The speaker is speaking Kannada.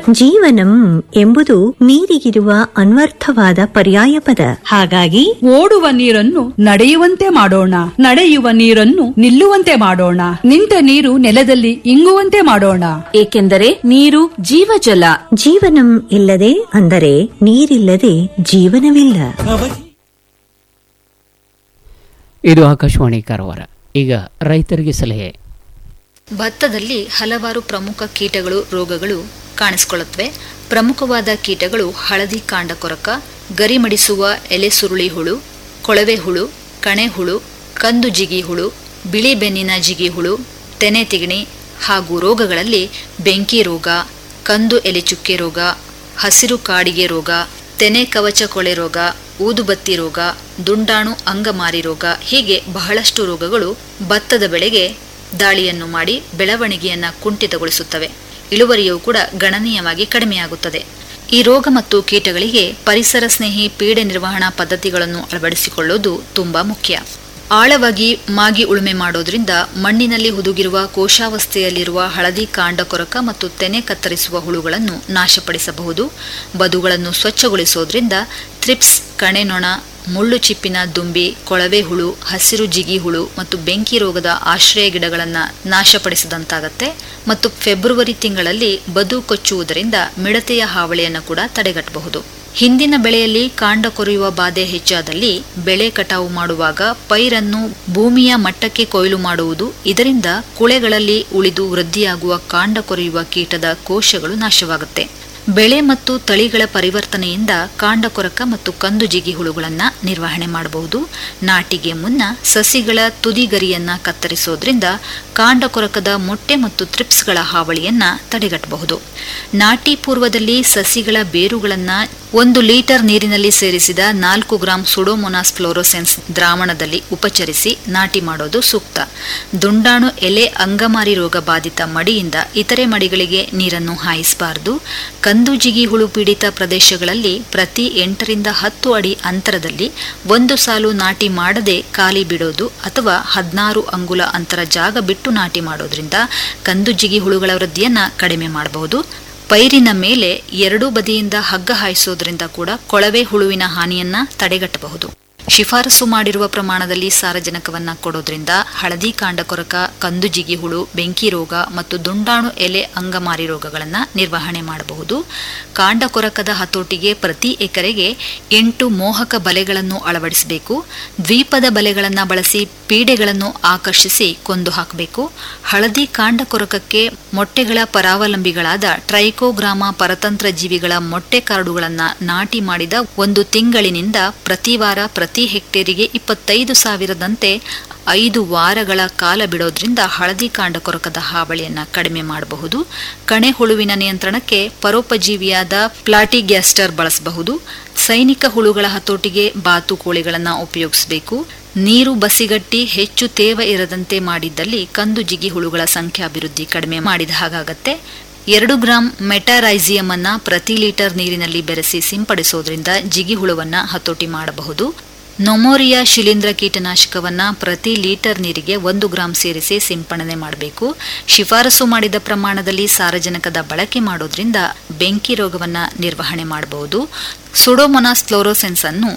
ಜೀವನಂ ಎಂಬುದು ನೀರಿಗಿರುವ ಅನ್ವರ್ಥವಾದ ಪರ್ಯಾಯ ಪದ ಹಾಗಾಗಿ ಓಡುವ ನೀರನ್ನು ನಡೆಯುವಂತೆ ಮಾಡೋಣ ನಡೆಯುವ ನೀರನ್ನು ನಿಲ್ಲುವಂತೆ ಮಾಡೋಣ ನಿಂತ ನೀರು ನೆಲದಲ್ಲಿ ಇಂಗುವಂತೆ ಮಾಡೋಣ ಏಕೆಂದರೆ ನೀರು ಜೀವಜಲ ಜೀವನಂ ಇಲ್ಲದೆ ಅಂದರೆ ನೀರಿಲ್ಲದೆ ಜೀವನವಿಲ್ಲ ಇದು ಆಕಾಶವಾಣಿ ಕಾರವಾರ ಈಗ ರೈತರಿಗೆ ಸಲಹೆ ಭತ್ತದಲ್ಲಿ ಹಲವಾರು ಪ್ರಮುಖ ಕೀಟಗಳು ರೋಗಗಳು ಕಾಣಿಸಿಕೊಳ್ಳುತ್ತವೆ ಪ್ರಮುಖವಾದ ಕೀಟಗಳು ಹಳದಿ ಕಾಂಡ ಕೊರಕ ಗರಿಮಡಿಸುವ ಎಲೆ ಸುರುಳಿ ಹುಳು ಕೊಳವೆ ಹುಳು ಕಣೆ ಹುಳು ಕಂದು ಜಿಗಿ ಹುಳು ಬಿಳಿ ಬೆನ್ನಿನ ಜಿಗಿ ಹುಳು ತೆನೆ ತಿಗಣಿ ಹಾಗೂ ರೋಗಗಳಲ್ಲಿ ಬೆಂಕಿ ರೋಗ ಕಂದು ಎಲೆ ಚುಕ್ಕೆ ರೋಗ ಹಸಿರು ಕಾಡಿಗೆ ರೋಗ ತೆನೆ ಕವಚ ಕೊಳೆ ರೋಗ ಊದುಬತ್ತಿ ರೋಗ ದುಂಡಾಣು ಅಂಗಮಾರಿ ರೋಗ ಹೀಗೆ ಬಹಳಷ್ಟು ರೋಗಗಳು ಭತ್ತದ ಬೆಳೆಗೆ ದಾಳಿಯನ್ನು ಮಾಡಿ ಬೆಳವಣಿಗೆಯನ್ನ ಕುಂಠಿತಗೊಳಿಸುತ್ತವೆ ಇಳುವರಿಯೂ ಕೂಡ ಗಣನೀಯವಾಗಿ ಕಡಿಮೆಯಾಗುತ್ತದೆ ಈ ರೋಗ ಮತ್ತು ಕೀಟಗಳಿಗೆ ಪರಿಸರ ಸ್ನೇಹಿ ಪೀಡೆ ನಿರ್ವಹಣಾ ಪದ್ಧತಿಗಳನ್ನು ಅಳವಡಿಸಿಕೊಳ್ಳುವುದು ತುಂಬಾ ಮುಖ್ಯ ಆಳವಾಗಿ ಮಾಗಿ ಉಳುಮೆ ಮಾಡೋದ್ರಿಂದ ಮಣ್ಣಿನಲ್ಲಿ ಹುದುಗಿರುವ ಕೋಶಾವಸ್ಥೆಯಲ್ಲಿರುವ ಹಳದಿ ಕಾಂಡ ಕೊರಕ ಮತ್ತು ತೆನೆ ಕತ್ತರಿಸುವ ಹುಳುಗಳನ್ನು ನಾಶಪಡಿಸಬಹುದು ಬದುಗಳನ್ನು ಸ್ವಚ್ಛಗೊಳಿಸೋದ್ರಿಂದ ಥ್ರಿಪ್ಸ್ ಕಣೆನೊಣ ಮುಳ್ಳು ಚಿಪ್ಪಿನ ದುಂಬಿ ಕೊಳವೆ ಹುಳು ಹಸಿರು ಜಿಗಿ ಹುಳು ಮತ್ತು ಬೆಂಕಿ ರೋಗದ ಆಶ್ರಯ ಗಿಡಗಳನ್ನು ನಾಶಪಡಿಸಿದಂತಾಗತ್ತೆ ಮತ್ತು ಫೆಬ್ರವರಿ ತಿಂಗಳಲ್ಲಿ ಬದು ಕೊಚ್ಚುವುದರಿಂದ ಮಿಡತೆಯ ಹಾವಳಿಯನ್ನು ಕೂಡ ತಡೆಗಟ್ಟಬಹುದು ಹಿಂದಿನ ಬೆಳೆಯಲ್ಲಿ ಕಾಂಡ ಕೊರೆಯುವ ಬಾಧೆ ಹೆಚ್ಚಾದಲ್ಲಿ ಬೆಳೆ ಕಟಾವು ಮಾಡುವಾಗ ಪೈರನ್ನು ಭೂಮಿಯ ಮಟ್ಟಕ್ಕೆ ಕೊಯ್ಲು ಮಾಡುವುದು ಇದರಿಂದ ಕುಳೆಗಳಲ್ಲಿ ಉಳಿದು ವೃದ್ಧಿಯಾಗುವ ಕಾಂಡ ಕೊರೆಯುವ ಕೀಟದ ಕೋಶಗಳು ನಾಶವಾಗುತ್ತೆ ಬೆಳೆ ಮತ್ತು ತಳಿಗಳ ಪರಿವರ್ತನೆಯಿಂದ ಕಾಂಡ ಕೊರಕ ಮತ್ತು ಕಂದು ಜಿಗಿ ಹುಳುಗಳನ್ನ ನಿರ್ವಹಣೆ ಮಾಡಬಹುದು ನಾಟಿಗೆ ಮುನ್ನ ಸಸಿಗಳ ತುದಿಗರಿಯನ್ನ ಕತ್ತರಿಸೋದ್ರಿಂದ ಕಾಂಡ ಕೊರಕದ ಮೊಟ್ಟೆ ಮತ್ತು ತ್ರಿಪ್ಸ್ಗಳ ಹಾವಳಿಯನ್ನ ತಡೆಗಟ್ಟಬಹುದು ನಾಟಿ ಪೂರ್ವದಲ್ಲಿ ಸಸಿಗಳ ಬೇರುಗಳನ್ನ ಒಂದು ಲೀಟರ್ ನೀರಿನಲ್ಲಿ ಸೇರಿಸಿದ ನಾಲ್ಕು ಗ್ರಾಂ ಸುಡೋಮೊನಾಸ್ ಫ್ಲೋರೋಸೆನ್ಸ್ ದ್ರಾವಣದಲ್ಲಿ ಉಪಚರಿಸಿ ನಾಟಿ ಮಾಡೋದು ಸೂಕ್ತ ದುಂಡಾಣು ಎಲೆ ಅಂಗಮಾರಿ ರೋಗ ಬಾಧಿತ ಮಡಿಯಿಂದ ಇತರೆ ಮಡಿಗಳಿಗೆ ನೀರನ್ನು ಹಾಯಿಸಬಾರದು ಕಂದು ಜಿಗಿ ಹುಳು ಪೀಡಿತ ಪ್ರದೇಶಗಳಲ್ಲಿ ಪ್ರತಿ ಎಂಟರಿಂದ ಹತ್ತು ಅಡಿ ಅಂತರದಲ್ಲಿ ಒಂದು ಸಾಲು ನಾಟಿ ಮಾಡದೆ ಖಾಲಿ ಬಿಡೋದು ಅಥವಾ ಹದಿನಾರು ಅಂಗುಲ ಅಂತರ ಜಾಗ ಬಿಟ್ಟು ನಾಟಿ ಮಾಡೋದ್ರಿಂದ ಕಂದು ಜಿಗಿ ಹುಳುಗಳ ವೃದ್ಧಿಯನ್ನ ಕಡಿಮೆ ಮಾಡಬಹುದು ಪೈರಿನ ಮೇಲೆ ಎರಡೂ ಬದಿಯಿಂದ ಹಗ್ಗ ಹಾಯಿಸೋದ್ರಿಂದ ಕೂಡ ಕೊಳವೆ ಹುಳುವಿನ ಹಾನಿಯನ್ನ ತಡೆಗಟ್ಟಬಹುದು ಶಿಫಾರಸು ಮಾಡಿರುವ ಪ್ರಮಾಣದಲ್ಲಿ ಸಾರಜನಕವನ್ನ ಕೊಡೋದ್ರಿಂದ ಹಳದಿ ಕಾಂಡ ಕೊರಕ ಕಂದು ಜಿಗಿ ಹುಳು ಬೆಂಕಿ ರೋಗ ಮತ್ತು ದುಂಡಾಣು ಎಲೆ ಅಂಗಮಾರಿ ರೋಗಗಳನ್ನು ನಿರ್ವಹಣೆ ಮಾಡಬಹುದು ಕಾಂಡ ಕೊರಕದ ಹತೋಟಿಗೆ ಪ್ರತಿ ಎಕರೆಗೆ ಎಂಟು ಮೋಹಕ ಬಲೆಗಳನ್ನು ಅಳವಡಿಸಬೇಕು ದ್ವೀಪದ ಬಲೆಗಳನ್ನು ಬಳಸಿ ಪೀಡೆಗಳನ್ನು ಆಕರ್ಷಿಸಿ ಕೊಂದು ಹಾಕಬೇಕು ಹಳದಿ ಕಾಂಡ ಕೊರಕಕ್ಕೆ ಮೊಟ್ಟೆಗಳ ಪರಾವಲಂಬಿಗಳಾದ ಟ್ರೈಕೋಗ್ರಾಮ ಪರತಂತ್ರ ಜೀವಿಗಳ ಮೊಟ್ಟೆ ಕಾರ್ಡುಗಳನ್ನು ನಾಟಿ ಮಾಡಿದ ಒಂದು ತಿಂಗಳಿನಿಂದ ಪ್ರತಿ ವಾರ ಪ್ರತಿ ಹೆಕ್ಟೇರಿಗೆ ಇಪ್ಪತ್ತೈದು ಸಾವಿರದಂತೆ ಐದು ವಾರಗಳ ಕಾಲ ಬಿಡೋದ್ರಿಂದ ಹಳದಿ ಕಾಂಡ ಕೊರಕದ ಹಾವಳಿಯನ್ನ ಕಡಿಮೆ ಮಾಡಬಹುದು ಕಣೆ ಹುಳುವಿನ ನಿಯಂತ್ರಣಕ್ಕೆ ಪರೋಪಜೀವಿಯಾದ ಪ್ಲಾಟಿಗ್ಯಾಸ್ಟರ್ ಬಳಸಬಹುದು ಸೈನಿಕ ಹುಳುಗಳ ಹತೋಟಿಗೆ ಬಾತುಕೋಳಿಗಳನ್ನು ಉಪಯೋಗಿಸಬೇಕು ನೀರು ಬಸಿಗಟ್ಟಿ ಹೆಚ್ಚು ತೇವ ಇರದಂತೆ ಮಾಡಿದ್ದಲ್ಲಿ ಕಂದು ಜಿಗಿ ಹುಳುಗಳ ಸಂಖ್ಯಾಭಿವೃದ್ಧಿ ಕಡಿಮೆ ಮಾಡಿದ ಹಾಗಾಗತ್ತೆ ಎರಡು ಗ್ರಾಂ ಮೆಟಾರೈಸಿಯಂ ಅನ್ನ ಪ್ರತಿ ಲೀಟರ್ ನೀರಿನಲ್ಲಿ ಬೆರೆಸಿ ಸಿಂಪಡಿಸೋದ್ರಿಂದ ಜಿಗಿ ಹುಳುವನ್ನ ಹತೋಟಿ ಮಾಡಬಹುದು ನೊಮೋರಿಯಾ ಶಿಲೀಂಧ್ರ ಕೀಟನಾಶಕವನ್ನ ಪ್ರತಿ ಲೀಟರ್ ನೀರಿಗೆ ಒಂದು ಗ್ರಾಂ ಸೇರಿಸಿ ಸಿಂಪಡಣೆ ಮಾಡಬೇಕು ಶಿಫಾರಸು ಮಾಡಿದ ಪ್ರಮಾಣದಲ್ಲಿ ಸಾರಜನಕದ ಬಳಕೆ ಮಾಡೋದ್ರಿಂದ ಬೆಂಕಿ ರೋಗವನ್ನ ನಿರ್ವಹಣೆ ಮಾಡಬಹುದು ಸುಡೋಮೊನಾಸ್ ಫ್ಲೋರೋಸೆನ್ಸ್ ಅನ್ನು